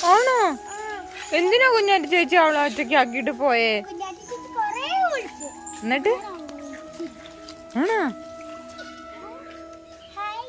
ആണോ എന്തിനാ കുഞ്ഞാറ്റി ചേച്ചി അവളെ ഒറ്റയ്ക്ക് ആക്കിയിട്ട് പോയേ കുഞ്ഞാറ്റി ചേച്ചി കൊറേ വിളിച്ചു എന്നിട്ട് ആണോ ഹായ്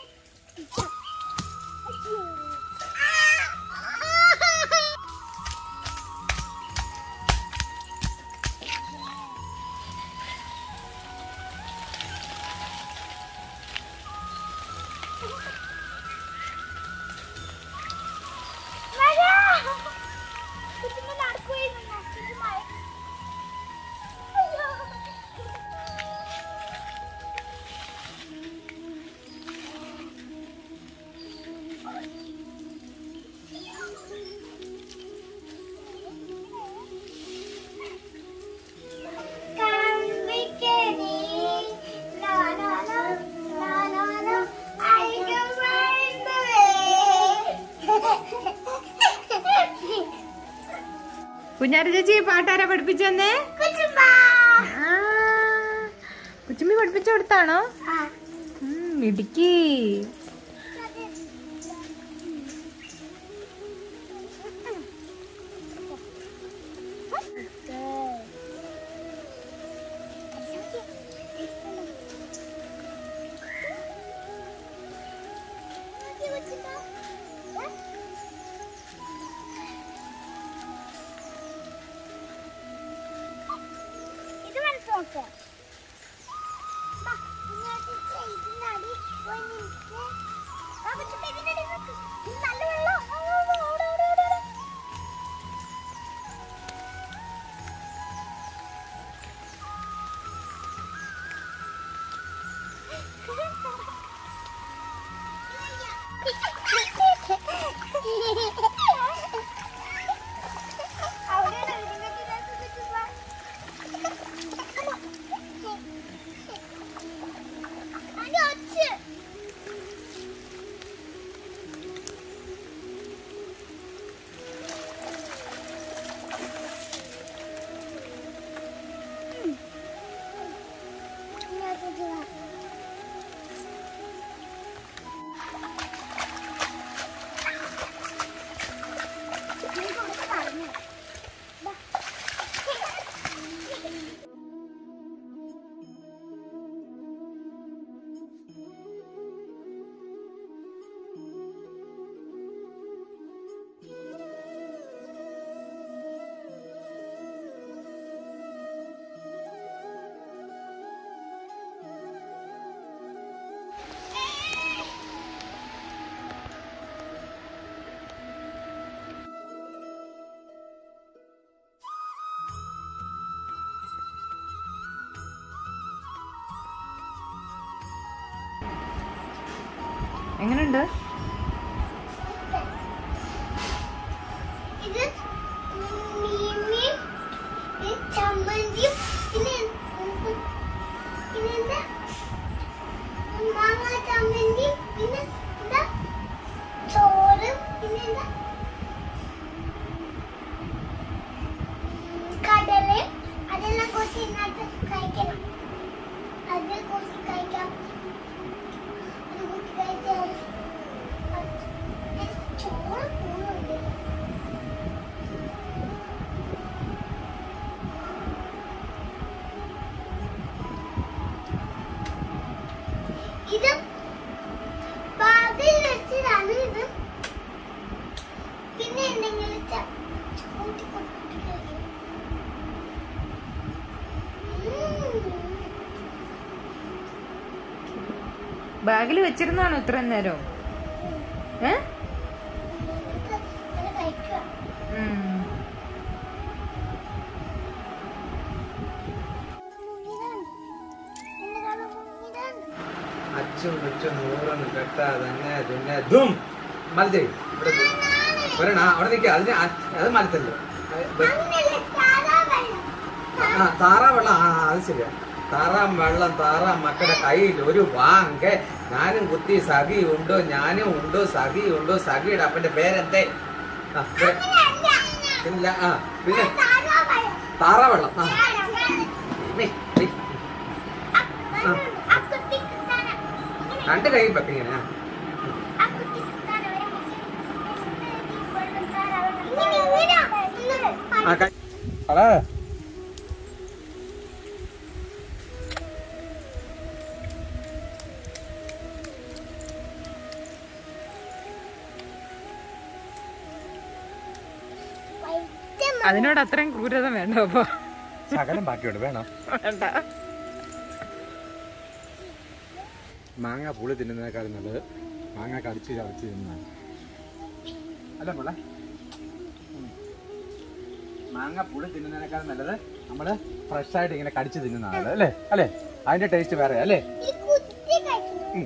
കുഞ്ഞാറ്റി ചേച്ചി ഈ പാട്ടാരാ പഠിപ്പിച്ചെന്നേ കുച്ചുമ്പാ കുച്ചുമ്മി പഠിപ്പിച്ചു കൊടുത്താണോ ഉം, മിടുക്കി ഇത് മനസ്സിലാക്കുക നല്ല വെള്ളം ഓടെ ഓടെ ഓടെ ഓടെ എങ്ങനുണ്ട് ഇത് മീമിയും ഇത് ചമ്മന്തിയും പിന്നെ പിന്നെ എന്താ മാങ്ങ ചമ്മന്തിയും പിന്നെ എന്താ ചോറും പിന്നെ എന്താ കടലയും അതെല്ലാം കുറച്ച് ഇന്നത്തെ കഴിക്കണം അത് കുറച്ച് കഴിക്കാം അത് കൂട്ടി കഴിക്കാം ചോറ് പോകുന്നുണ്ട് ഇത് പാതിൽ വെച്ചതാണ് ഇത് പിന്നെ എന്തെങ്കിലും ച- കൂട്ടി കൂട്ടി കഴിക്കും. ഉം. ബാഗിൽ വെച്ചിരുന്നാണോ ഇത്രയും നേരം ഏ ഇത് ഇങ്ങനെ കഴിക്കുക. ഉം. മുങ്ങിയതാണ്. എന്നതാണ് മുങ്ങിയതാണ്? അച്ചും കൊച്ചും നൂറൊന്നും കെട്ടാ തന്നെ പിന്നെ ധും മലത്തേ ഇവിടെ വരണ അവിടെ നിൽക്കുക അതിന് അ- അത് മലത്തല്ലേ അങ്ങനെയല്ല, സാധാ വെള്ളം. ആ താറാ വെള്ളം ആ അത് ശരിയാ താറാം വെള്ളം താറാം മക്കളുടെ കയ്യിൽ ഒരു വാങ്ക ഞാനും കുത്തി സഖി ഉണ്ടോ ഞാനും ഉണ്ടോ സഖി ഉണ്ടോ സഖിയുടെ അപ്പന്റെ പേരെന്തേ ആ, ഇവിടെ. അങ്ങനെയല്ല. ഇല്ല ആ പിന്നെ സാധാ വെള്ളം. താറാ വെള്ളം ആ സാധാ വെള്ളം. മേ, മേ. ആ, വെള്ളം. ആ കുട്ടിക്ക് തരാം. ഇങ്ങനെ രണ്ട് കൈ വെക്കിങ്ങനെ ആ ആ കുട്ടിക്ക് തരാം. ഒരു കുട്ടി. വെള്ളം തരാം. ആ ക- ഹലോ അതിനോട് അത്രയും ക്രൂരത വേണ്ട അപ്പൊ ശകലം ബാക്കിയുണ്ട് വേണം വേണ്ട മാങ്ങ പുളി തിന്നുന്നതിനേക്കാളും നല്ലത് മാങ്ങ കടിച്ച് ചവച്ച് തിന്നതാണ് അല്ല പിള്ളേ മാങ്ങ പുളി തിന്നുന്നതിനേക്കാളും നല്ലത് നമ്മൾ ഫ്രഷ് ആയിട്ട് ഇങ്ങനെ കടിച്ച് തിന്നുന്നതാണ് അല്ലേ അല്ലേ അതിന്റെ ടേസ്റ്റ് വേറെ അല്ലേ ഇത് കുത്തി കഴിക്കുന്നു ഉം.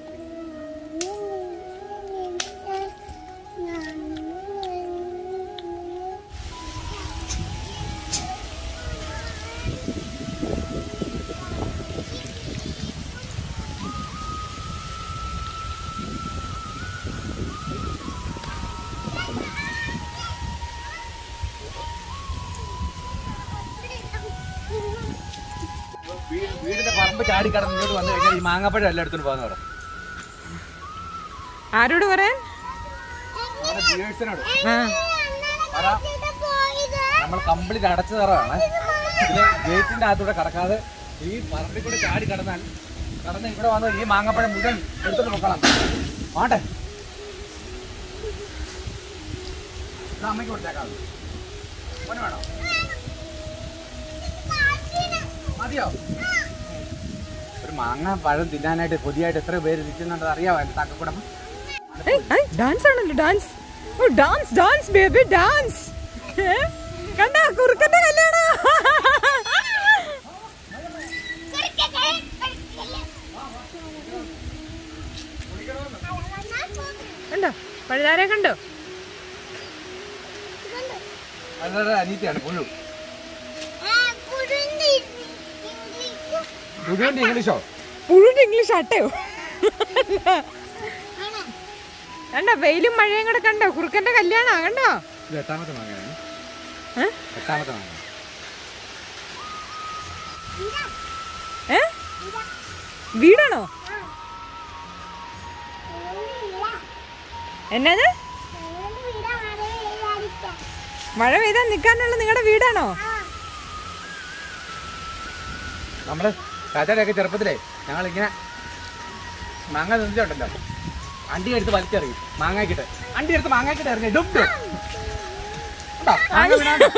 വീ- വീടിന്റെ പറമ്പ് ചാടി കടന്ന് ഇങ്ങോട്ട് വന്നു കഴിഞ്ഞാൽ ഈ മാങ്ങാപ്പഴം എല്ലായിടത്തും പോകുന്ന പറ ആരോട് പറയാൻ നമ്മുടെ വ്യൂവേഴ്സിനോട് ആ പറ നമ്മൾ കംപ്ലീറ്റ് അടച്ചു തറവാണ് ഇതില് ഗേറ്റിന്റെ അകത്തൂടെ കടക്കാതെ ഈ പറമ്പിൽ കൂടെ ചാടി കടന്നാൽ കടന്ന് ഇവിടെ വന്ന് ഈ മാങ്ങപ്പഴം മുഴുവൻ എടുത്തോണ്ട് നോക്കണം ആട്ടെ ഇത് അമ്മയ്ക്ക് കൊടുത്തേക്കാം മോന് വേണോ മതിയോ ഒരു മാങ്ങ പഴം തിന്നാനായിട്ട് പുതിയായിട്ട് എത്ര പേര് നിൽക്കുന്നുണ്ട് അറിയാമോ എന്റെ തക്കക്കുടം ഡാൻസ് ആണല്ലോ ഡാൻസ് ഓ ഡാൻസ് ഡാൻസ് ബേബി ഡാൻസ് കണ്ട കുറുക്കന്റെ കല്യാണം കണ്ടോ പഴുതാരെ കണ്ടോ വളരെ അനീതിയാണ് പുഴു പുഴുവിന്റെ ഇംഗ്ലീഷോ പുഴുവിന്റെ ഇംഗ്ലീഷ് അട്ടയോ കണ്ടോ വെയിലും മഴയും കൂടെ കണ്ടോ കുറുക്കന്റെ കല്യാണ കണ്ടോ ഇത് എട്ടാമത്തെ മാങ്ങയാണ് ഏ? എട്ടാമത്തെ മാങ്ങ ഏ വീടാണോ എന്നത് മഴ പെയ്താൽ നിൽക്കാനുള്ള നിങ്ങളുടെ വീടാണോ നമ്മള് ചാച്ചാടെയൊക്കെ ചെറുപ്പത്തിലേ ഞങ്ങൾ ഇങ്ങനെ മാങ്ങ നിന്നിട്ടുണ്ടല്ലോ അണ്ടി എടുത്ത് വലിച്ചെറിയും മാങ്ങാക്കിട്ട് അണ്ടി എടുത്ത് മാങ്ങാക്കിട്ട് ഇറങ്ങി ഡും ഡും. കണ്ടോ? മാങ്ങ വീണാണ്ട്.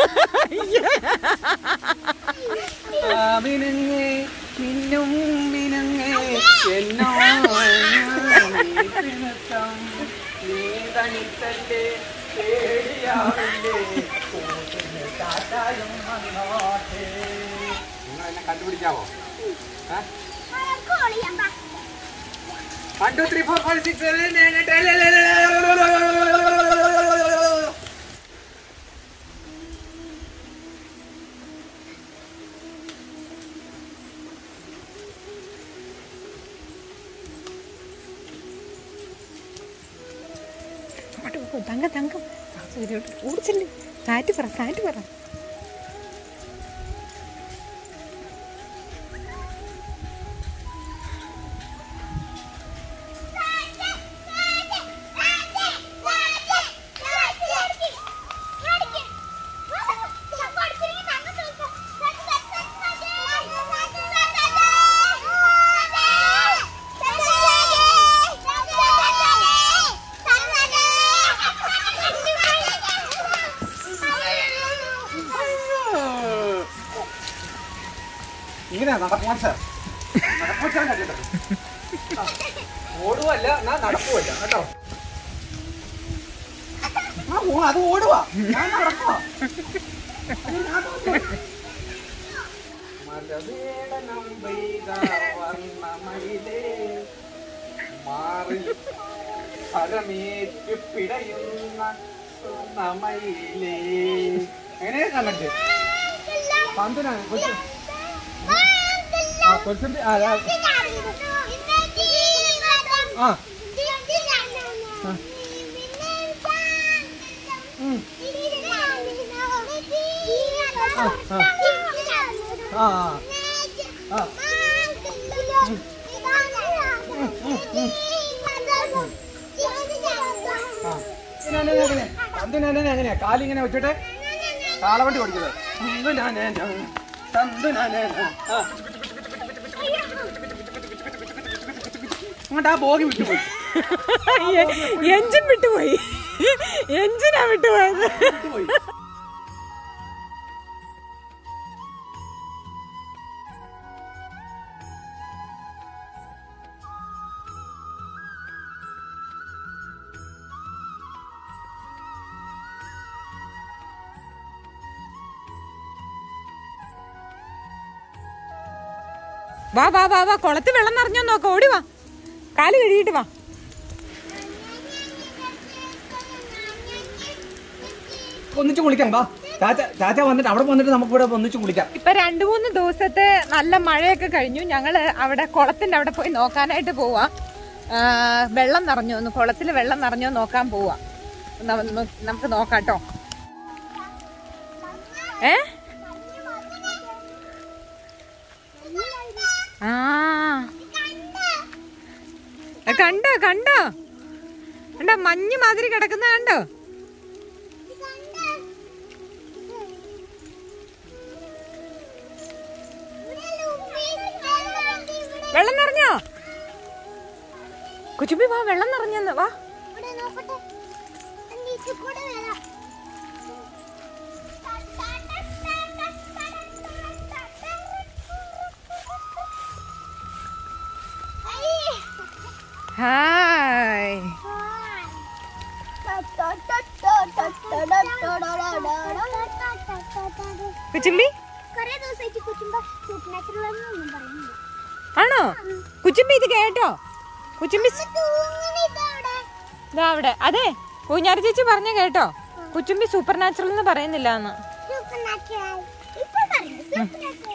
ആ, മിനുങ്ങേ, മിന്നും മിനുങ്ങേ, എന്നോ നീ പിണക്കം, നീ തനിത്തല്ലേ, പേടിയാവില്ലേ, കൂട്ടിന് കാറ്റായും വന്നോട്ടെ. നിങ്ങൾ എന്നെ കണ്ടുപിടിക്കാവോ ഏ? One, two, three, four, five, six, seven, eight, nine, ten, അങ്ങോട്ട് പോ, തങ്കം തങ്കം ഓടിച്ചില്ലേ സാറ്റ് പറ സാറ്റ് പറ ഇങ്ങനെ നടക്കുവാൻ സാർ നടക്കുവാൻ കേട്ടോ ഓടുവല്ല ഞാൻ നടക്കുവല്ല കേട്ടോ ആ ഓ അത് ഓടുവാ ഞാൻ നടക്കുവാ അത് ഞാൻ നടക്കുവാ. മലവേടനം പെയ്ത വർണ്ണമയിലേ മാറി പരമേറ്റു പിടയുന്ന സുന്നമയിലേ എങ്ങനെയാ കണ്ടിട്ട് പന്തിനാണ് കൊച്ചു ആ കൊച്ചിന്റെ ആ ആ, ആ ഉം. ആ ആ ആ ആ ഇങ്ങനെ, ഇങ്ങനെ, ഇങ്ങനെ. പന്തിനെ എങ്ങനെയാ കാലിങ്ങനെ വെച്ചിട്ട് കാളവണ്ടി ഓടിക്കുന്നത് തന്തുനാനേന, തന്തുനാനേന. ആ. അങ്ങോട്ട് ആ ബോഗി വിട്ടുപോയി എഞ്ചിൻ വിട്ടുപോയി എഞ്ചിനാ വിട്ടുപോയത് വിട്ടുപോയി വാ വാ വാ വാ കുളത്തിൽ വെള്ളം നിറഞ്ഞോ നോക്ക ഓടി വാ കാല് കഴുകിയിട്ട് വാ ഒന്നിച്ച് കുളിക്കാം വാ ചാച്ച ചാച്ച വന്നിട്ട് അവിടെ വന്നിട്ട് നമുക്ക് ഇവിടെ ഒന്നിച്ച് കുളിക്കാം ഇപ്പൊ രണ്ടു മൂന്ന് ദിവസത്തെ നല്ല മഴയൊക്കെ കഴിഞ്ഞു ഞങ്ങള് അവിടെ കുളത്തിന്റെ അവിടെ പോയി നോക്കാനായിട്ട് പോവാ ആ, വെള്ളം നിറഞ്ഞോ ഒന്ന് കുളത്തിൽ വെള്ളം നിറഞ്ഞോ നോക്കാൻ പോവാ ന- ന- നമുക്ക് നോക്കാട്ടോ ഏ ആ ആ, കണ്ടോ കണ്ടോ കണ്ടോ മഞ്ഞ് മാതിരി കിടക്കുന്ന കണ്ടോ വെള്ളം നിറഞ്ഞോ കൊച്ചുമ്പി വാ വെള്ളം നിറഞ്ഞെന്ന് വാ ഇവിടെ നോക്കട്ടെ അന്നീച്ച് കൂടെ വരാം ഹായ് കൊച്ചുമ്പി കൊറേ ദിവസമായിട്ട് കുറ്റുമ്പ സൂപ്പർ നാച്ചുറൽ ഒന്നും പറയുന്നില്ല ആണോ കൊച്ചുമ്പി ഇത് കേട്ടോ കൊച്ചുമ്പി സ്- തൂങ്ങുന്നില്ല അവിടെ ദാ അവിടെ അതെ പൂഞ്ഞാരി ചേച്ചി പറഞ്ഞ കേട്ടോ കൊച്ചുമ്പി സൂപ്പർ നാച്ചുറൽ എന്ന് പറയുന്നില്ല എന്ന് സൂപ്പർ നാച്ചുറൽ ഇപ്പൊ പറഞ്ഞു സൂപ്പർ നാച്ചുറൽ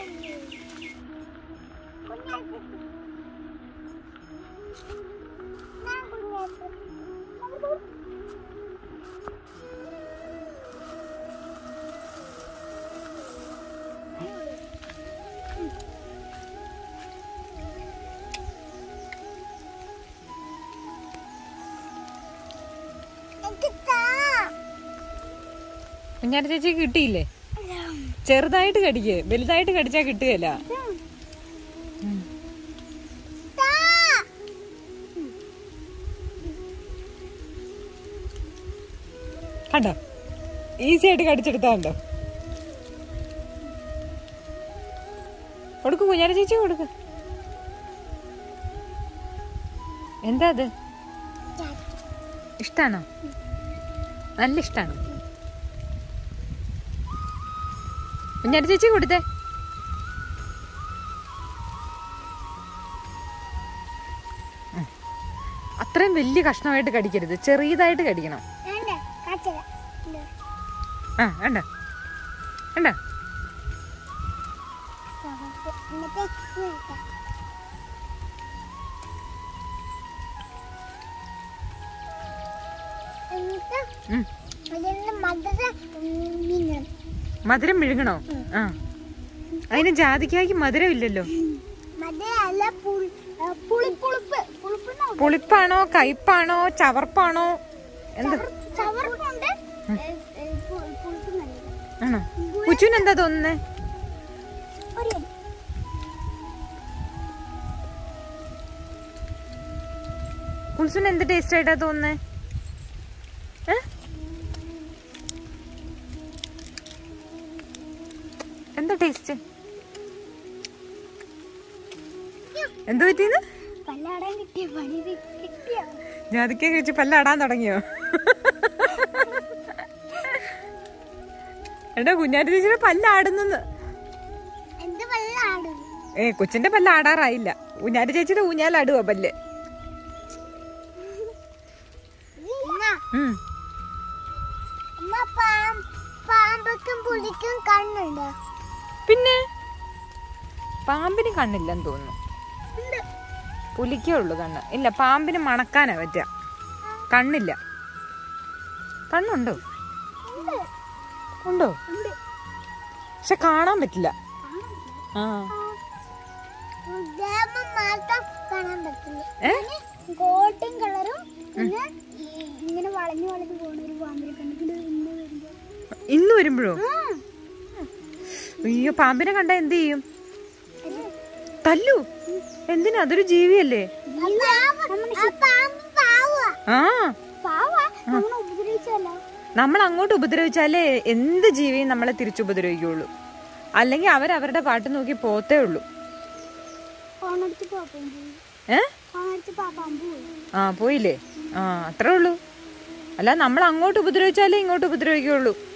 പൂഞ്ഞാരി ചേച്ചി കിട്ടിയില്ലേ ചെറുതായിട്ട് കടിക്ക് വലുതായിട്ട് കടിച്ചാ കിട്ടുകയില്ല കണ്ടോ ഈസി ആയിട്ട് കടിച്ചെടുത്താ കണ്ടോ കൊടുക്ക് കുഞ്ഞാരി ചേച്ചി കൊടുക്ക് എന്താ അത് ഇഷ്ടാണോ നല്ല ഇഷ്ടാണോ കുഞ്ഞാരി ചേച്ചി കൊടുത്തേ ഉം. അത്രയും വലിയ കഷ്ണമായിട്ട് കടിക്കരുത് ചെറിയതായിട്ട് കടിക്കണം കാച്ചല ആ വേണ്ട വേണ്ട എന്നിട്ട് നോക്കാം എന്നിട്ട് ഉം. അതിന്റെ മധുര മിങ്ങണം മധുരം വിഴുങ്ങണോ ആ അതിന് ജാതിക്കായ്ക്ക് മധുരം ഇല്ലല്ലോ മധുര അല്ല പുളി ആ, പുളിപ്പുളിപ്പ് പുളിപ്പ് പുളിപ്പാണോ കയ്പാണോ ചവർപ്പാണോ എന്ത് ചവർപ്പുണ്ട് പുളിപ്പ് നല്ലത് ആണോ കുച്ചുവിന് എന്താ തോന്നുന്നേ ഒരു കുൽസുന് എന്ത് ടേസ്റ്റ് ആയിട്ടാ തോന്നുന്നേ ഏ? എന്താ ടേസ്റ്റ് എന്ത് പറ്റീന്ന് പല്ലാടാൻ കിട്ടിയ പണി കിട്ടിയ ജാതിക്ക കഴിച്ച് പല്ലാടാൻ തുടങ്ങിയോ എടാ കുഞ്ഞാറ്റി ചേച്ചിയുടെ പല്ലാടുന്നെന്ന് എന്ത് പല്ലാടും ഏ കൊച്ചിന്റെ പല്ല് ആടാറായില്ല കുഞ്ഞാറ്റി ചേച്ചിയുടെ ഊഞ്ഞാലാടുവാ പല്ല് ഉമ്മ ഉം. ഉമ്മ പാം പാമ്പക്കും പുലിക്കും കണ്ണുണ്ടോ പിന്നെ പാമ്പിന് കണ്ണില്ലെന്ന് തോന്നുന്നു ഉണ്ട് പുലിക്കേ ഉള്ളു കണ്ണ് ഇല്ല പാമ്പിന് മണക്കാനാ പറ്റുക കണ്ണില്ല കണ്ണുണ്ടോ ഉണ്ട് ഉണ്ടോ ഉണ്ട് പക്ഷെ കാണാൻ പറ്റില്ല ആ ദേഹം മാത്രം കാണാൻ പറ്റില്ല ഏ ഗോൾഡൻ കളറും പിന്നെ ഈ ഇങ്ങനെ വളഞ്ഞു വളഞ്ഞു പോകുന്ന ഒരു പാമ്പിനെ കണ്ടിട്ട് ഇന്ന് വരുമ്പോ ഇന്ന് വരുമ്പോഴോ ആ അയ്യോ പാമ്പിനെ കണ്ട എന്ത് ചെയ്യും തല്ലു എന്തിനാ അതൊരു ജീവിയല്ലേ ആ നമ്മളെ ഉപദ്രവിച്ചല്ലോ നമ്മൾ അങ്ങോട്ട് ഉപദ്രവിച്ചാലേ എന്ത് ജീവിയും നമ്മളെ തിരിച്ചുപദ്രവിക്കുള്ളൂ അല്ലെങ്കിൽ അവരവരുടെ പാട്ട് നോക്കി പോത്തേ ഉള്ളൂ ഫോണടിച്ച് പാപ്പം പോയി ഏ ഫോണടിച്ച് പാപ്പാൻ പോയി ആ പോയില്ലേ ആ അത്രേ ഉള്ളൂ അല്ല നമ്മൾ അങ്ങോട്ട് ഉപദ്രവിച്ചാലേ ഇങ്ങോട്ട് ഉപദ്രവിക്കുള്ളൂ